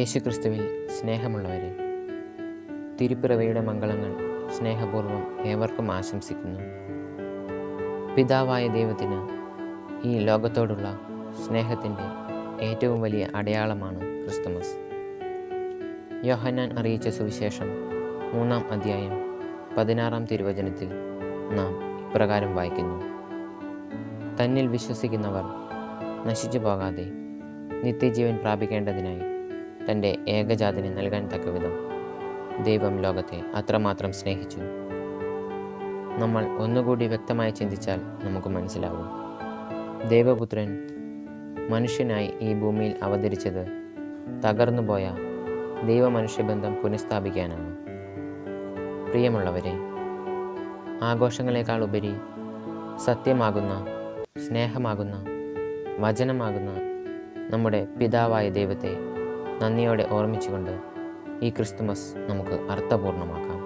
യേശുക്രിസ്തുവിൽ സ്നേഹമുള്ളവരെ തിരുപ്പിറവയുടെ മംഗളങ്ങൾ സ്നേഹപൂർവ്വം ഏവർക്കും ആശംസിക്കുന്നു പിതാവായ ദൈവത്തിന് ഈ ലോകത്തോടുള്ള സ്നേഹത്തിൻ്റെ ഏറ്റവും വലിയ അടയാളമാണ് ക്രിസ്തുമസ് യോഹന്നാൻ അറിയിച്ച സുവിശേഷം മൂന്നാം അധ്യായം പതിനാറാം തിരുവചനത്തിൽ നാം ഇപ്രകാരം വായിക്കുന്നു തന്നിൽ വിശ്വസിക്കുന്നവർ നശിച്ചു പോകാതെ നിത്യജീവൻ പ്രാപിക്കേണ്ടതിനായി തൻ്റെ ഏകജാതനെ നൽകാൻ തക്കവിധം ദൈവം ലോകത്തെ അത്രമാത്രം സ്നേഹിച്ചു നമ്മൾ ഒന്നുകൂടി വ്യക്തമായി ചിന്തിച്ചാൽ നമുക്ക് മനസ്സിലാവും ദൈവപുത്രൻ മനുഷ്യനായി ഈ ഭൂമിയിൽ അവതരിച്ചത് തകർന്നുപോയ ദൈവമനുഷ്യബന്ധം പുനഃസ്ഥാപിക്കാനാണ് പ്രിയമുള്ളവരെ ആഘോഷങ്ങളെക്കാൾ ഉപരി സത്യമാകുന്ന സ്നേഹമാകുന്ന വചനമാകുന്ന നമ്മുടെ പിതാവായ ദൈവത്തെ നന്ദിയോടെ ഓർമ്മിച്ചുകൊണ്ട് ഈ ക്രിസ്തുമസ് നമുക്ക് അർത്ഥപൂർണ്ണമാക്കാം